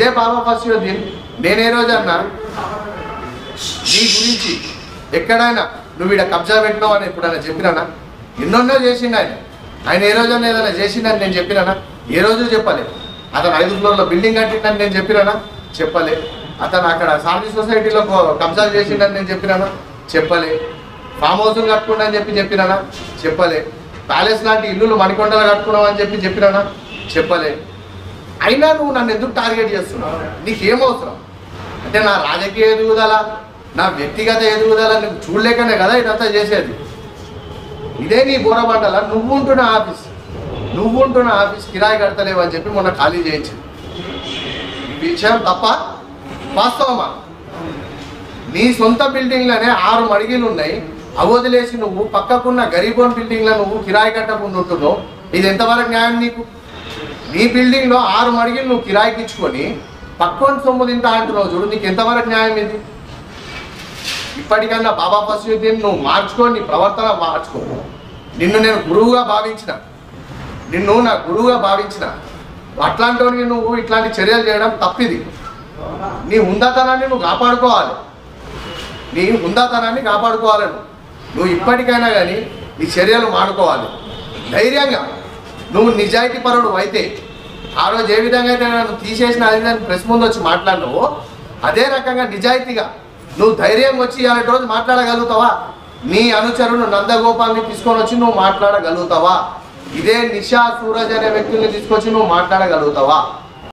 ఇదే బాబా ఫస్యుద్దీన్ నేనే రోజన్నా నీ గురించి ఎక్కడైనా నువ్వు ఇక్కడ కబ్జా పెట్టినావు అని ఎప్పుడైనా చెప్పినానా ఎన్నెన్నో చేసిండు ఆయన ఆయన ఏ రోజన్నా ఏదైనా చేసిండని నేను చెప్పినానా ఏ రోజు చెప్పలే అతను ఐదు ఫ్లోర్లో బిల్డింగ్ కట్టిండని నేను చెప్పినానా చెప్పలే అతను అక్కడ సారథి సొసైటీలో కో- కబ్జాలు చేసిండని నేను చెప్పినానా చెప్పలే ఫామ్ హౌస్ కట్టుకున్నా చెప్పి చెప్పినానా చెప్పలే ప్యాలెస్ లాంటి ఇల్లులు మణికొండలు కట్టుకున్నావు అని చెప్పి చెప్పినానా చెప్పలే అయినా నువ్వు నన్ను ఎందుకు టార్గెట్ చేస్తున్నావు నీకేం అవసరం అంటే నా రాజకీయ ఎదుగుదల నా వ్యక్తిగత ఎదుగుదల నువ్వు చూడలేకనే కదా ఇదంతా చేసేది ఇదే నీ బోరబండల నువ్వు ఉంటున్న ఆఫీస్ నువ్వు ఉంటున్న ఆఫీస్ కిరాయి కడతలేవు అని చెప్పి మొన్న ఖాళీ చేయించింది ఈ విషయం తప్ప వాస్తవమా నీ సొంత బిల్డింగ్లోనే ఆరు మడిగిలు ఉన్నాయి అవి వదిలేసి నువ్వు పక్కకున్న గరీబోన్ బిల్డింగ్లో నువ్వు కిరాయి కట్టకుండా ఉంటున్నావు ఇది ఎంతవరకు న్యాయం నీకు నీ బిల్డింగ్లో ఆరు మడిగిలు నువ్వు కిరాయికి ఇచ్చుకొని పక్కన సొమ్ము తింటా అంటున్నావు చూడు నీకు ఎంతవరకు న్యాయం ఇది ఇప్పటికన్నా బాబా ఫస్యుద్దీన్ నువ్వు మార్చుకో నీ ప్రవర్తన మార్చుకో నిన్ను నేను గురువుగా భావించిన నిన్ను నా గురువుగా భావించిన అట్లాంటివి నువ్వు ఇట్లాంటి చర్యలు చేయడం తప్పిది నీ ఉందాతనాన్ని నువ్వు కాపాడుకోవాలి నీ ఉందాతనాన్ని కాపాడుకోవాలి నువ్వు నువ్వు ఇప్పటికైనా కానీ నీ చర్యలు మానుకోవాలి ధైర్యంగా నువ్వు నిజాయితీ పరుడు అయితే ఆ రోజు ఏ విధంగా అయితే నన్ను తీసేసిన అది నేను ప్రెస్ ముందు వచ్చి మాట్లాడినావో అదే రకంగా నిజాయితీగా నువ్వు ధైర్యం వచ్చి ఇలాంటి రోజు మాట్లాడగలుగుతావా నీ అనుచరుడు నందగోపాల్ని తీసుకొని వచ్చి నువ్వు మాట్లాడగలుగుతావా ఇదే నిషా సూరజ్ అనే వ్యక్తుల్ని తీసుకొచ్చి నువ్వు మాట్లాడగలుగుతావా